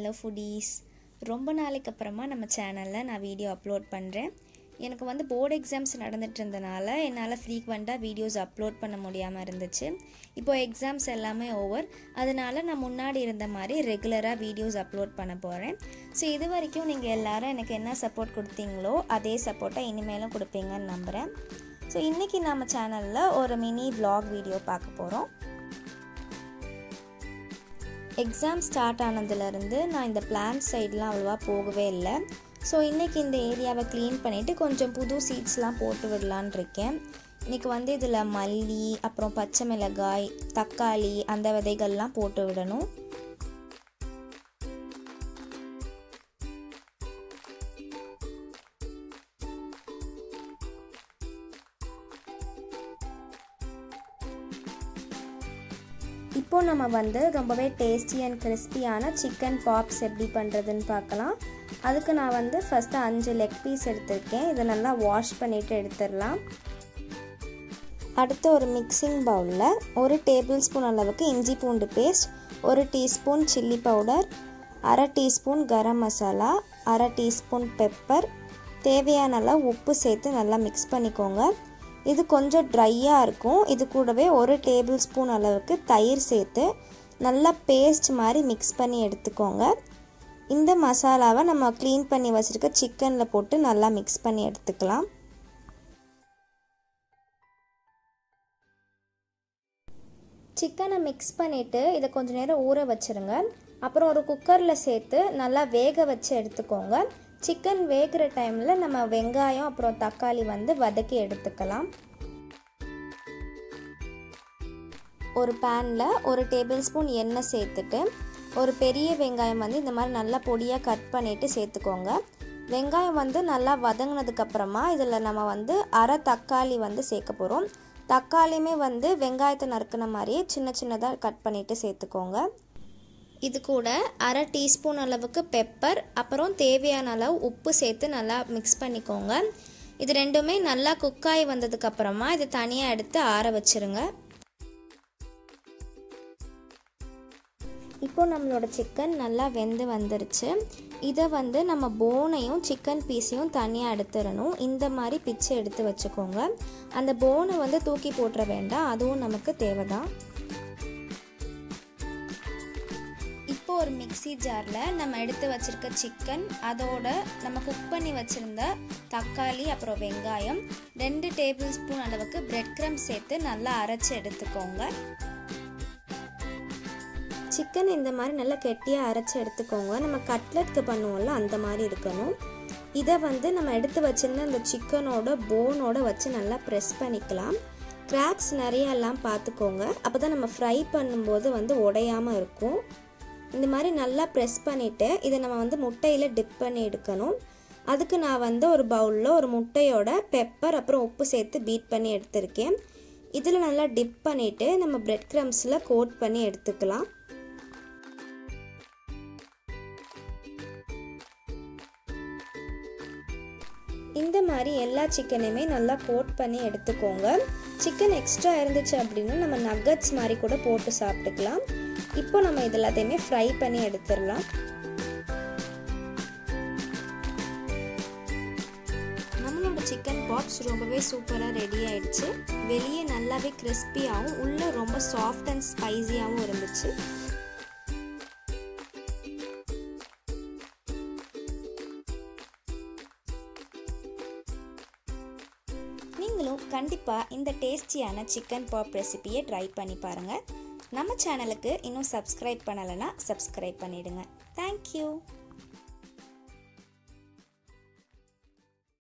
hello foodies ரொம்ப நாளைக்கு அப்புறமா நம்ம சேனலில் நான் வீடியோ அப்லோட் பண்ணுறேன் எனக்கு வந்து போர்டு எக்ஸாம்ஸ் நடந்துட்டு இருந்தனால என்னால் ஃப்ரீக்வெண்ட்டாக வீடியோஸ் அப்லோட் பண்ண முடியாமல் இருந்துச்சு இப்போ எக்ஸாம்ஸ் எல்லாமே ஓவர் அதனால நான் முன்னாடி இருந்த மாதிரி ரெகுலராக வீடியோஸ் அப்லோட் பண்ண போகிறேன் ஸோ இது வரைக்கும் நீங்கள் எல்லாரும் எனக்கு என்ன சப்போர்ட் கொடுத்தீங்களோ அதே சப்போர்ட்டை இனிமேலும் கொடுப்பீங்கன்னு நம்புகிறேன் ஸோ இன்றைக்கி நம்ம சேனலில் ஒரு மினி vlog வீடியோ பார்க்க போகிறோம் எக்ஸாம் ஸ்டார்ட் ஆனதுலேருந்து நான் இந்த பிளான்ட் சைட்லாம் அவ்வளோவா போகவே இல்லை ஸோ இன்றைக்கி இந்த ஏரியாவை க்ளீன் பண்ணிவிட்டு கொஞ்சம் புது சீட்ஸ்லாம் போட்டு விடலான் இருக்கேன் இன்றைக்கி வந்து இதில் மல்லி அப்புறம் பச்சை மிளகாய் தக்காளி அந்த விதைகள்லாம் போட்டு விடணும் இப்போ நம்ம வந்து ரொம்பவே டேஸ்டி அண்ட் கிறிஸ்பியான சிக்கன் பாப்ஸ் எப்படி பண்ணுறதுன்னு பார்க்கலாம் அதுக்கு நான் வந்து ஃபஸ்ட்டு அஞ்சு லெக் பீஸ் எடுத்திருக்கேன் இதை நல்லா வாஷ் பண்ணிவிட்டு எடுத்துடலாம் அடுத்து ஒரு மிக்சிங் பவுலில் ஒரு டேபிள் ஸ்பூன் அளவுக்கு இஞ்சி பூண்டு பேஸ்ட் ஒரு டீஸ்பூன் சில்லி பவுடர் அரை டீஸ்பூன் கரம் மசாலா அரை டீஸ்பூன் பெப்பர் தேவையான அளவு உப்பு சேர்த்து நல்லா மிக்ஸ் பண்ணிக்கோங்க இது கொஞ்சம் ட்ரையாக இருக்கும் இது கூடவே ஒரு டேபிள் ஸ்பூன் அளவுக்கு தயிர் சேர்த்து நல்லா பேஸ்ட் மாதிரி மிக்ஸ் பண்ணி எடுத்துக்கோங்க இந்த மசாலாவை நம்ம க்ளீன் பண்ணி வச்சுருக்க சிக்கனில் போட்டு நல்லா மிக்ஸ் பண்ணி எடுத்துக்கலாம் சிக்கனை மிக்ஸ் பண்ணிவிட்டு இதை கொஞ்சம் நேரம் ஊற வச்சுருங்க அப்புறம் ஒரு குக்கரில் சேர்த்து நல்லா வேக வச்சு எடுத்துக்கோங்க சிக்கன் வேகிற டைமில் நம்ம வெங்காயம் அப்புறம் தக்காளி வந்து வதக்கி எடுத்துக்கலாம் ஒரு பேனில் ஒரு டேபிள் ஸ்பூன் எண்ணெய் சேர்த்துட்டு ஒரு பெரிய வெங்காயம் வந்து இந்த மாதிரி நல்லா பொடியாக கட் பண்ணிவிட்டு சேர்த்துக்கோங்க வெங்காயம் வந்து நல்லா வதங்கினதுக்கப்புறமா இதில் நம்ம வந்து அரை தக்காளி வந்து சேர்க்க போகிறோம் தக்காளியுமே வந்து வெங்காயத்தை நறுக்கின மாதிரியே சின்ன சின்னதாக கட் பண்ணிவிட்டு சேர்த்துக்கோங்க இது கூட அரை டீஸ்பூன் அளவுக்கு பெப்பர் அப்புறம் தேவையான அளவு உப்பு சேர்த்து நல்லா மிக்ஸ் பண்ணிக்கோங்க இது ரெண்டுமே நல்லா குக்காய் வந்ததுக்கப்புறமா இது தனியாக எடுத்து ஆற வச்சுருங்க இப்போ நம்மளோட சிக்கன் நல்லா வெந்து வந்துருச்சு இதை வந்து நம்ம போனையும் சிக்கன் பீஸையும் தனியாக எடுத்துடணும் இந்த மாதிரி பிச்சு எடுத்து வச்சுக்கோங்க அந்த போனை வந்து தூக்கி போட்டுற வேண்டாம் அதுவும் நமக்கு தேவைதான் இப்போ ஒரு மிக்சி ஜாரில் நம்ம எடுத்து வச்சுருக்க சிக்கன் அதோட நம்ம குக் பண்ணி வச்சுருந்த தக்காளி அப்புறம் வெங்காயம் ரெண்டு டேபிள் ஸ்பூன் அளவுக்கு பிரெட் க்ரம் சேர்த்து நல்லா அரைச்சி எடுத்துக்கோங்க சிக்கன் இந்த மாதிரி நல்லா கெட்டியாக அரைச்சி எடுத்துக்கோங்க நம்ம கட்லெட்க்கு பண்ணுவோம்ல அந்த மாதிரி இருக்கணும் இதை வந்து நம்ம எடுத்து வச்சிருந்த அந்த சிக்கனோட போனோட வச்சு நல்லா ப்ரெஸ் பண்ணிக்கலாம் கிராக்ஸ் நிறைய எல்லாம் பார்த்துக்கோங்க அப்போ தான் நம்ம ஃப்ரை பண்ணும்போது வந்து உடையாமல் இருக்கும் இந்த மாதிரி நல்லா ப்ரெஸ் பண்ணிவிட்டு இதை நம்ம வந்து முட்டையில் டிப் பண்ணி எடுக்கணும் அதுக்கு நான் வந்து ஒரு பவுலில் ஒரு முட்டையோட பெப்பர் அப்புறம் உப்பு சேர்த்து பீட் பண்ணி எடுத்திருக்கேன் இதில் நல்லா டிப் பண்ணிவிட்டு நம்ம பிரெட் க்ரம்ஸில் கோட் பண்ணி எடுத்துக்கலாம் இந்த மாதிரி எல்லா சிக்கனையுமே நல்லா கோட் பண்ணி எடுத்துக்கோங்க சிக்கன் எக்ஸ்ட்ரா இருந்துச்சு அப்படின்னா நம்ம நக்கட்ஸ் மாதிரி கூட போட்டு சாப்பிட்டுக்கலாம் இப்போ நம்ம இது எல்லாத்தையுமே ஃப்ரை பண்ணி எடுத்துடலாம் நம்மளோட சிக்கன் பாப்ஸ் ரொம்பவே சூப்பராக ரெடி ஆயிடுச்சு வெளியே நல்லாவே கிறிஸ்பியாகவும் உள்ளே ரொம்ப சாஃப்ட் அண்ட் ஸ்பைஸியாகவும் இருந்துச்சு நீங்களும் கண்டிப்பாக இந்த டேஸ்டியான சிக்கன் பாப் ரெசிபியை ட்ரை பண்ணி பாருங்கள் நம்ம சேனலுக்கு இன்னும் சப்ஸ்கிரைப் பண்ணலைன்னா சப்ஸ்கிரைப் பண்ணிவிடுங்க தேங்க்யூ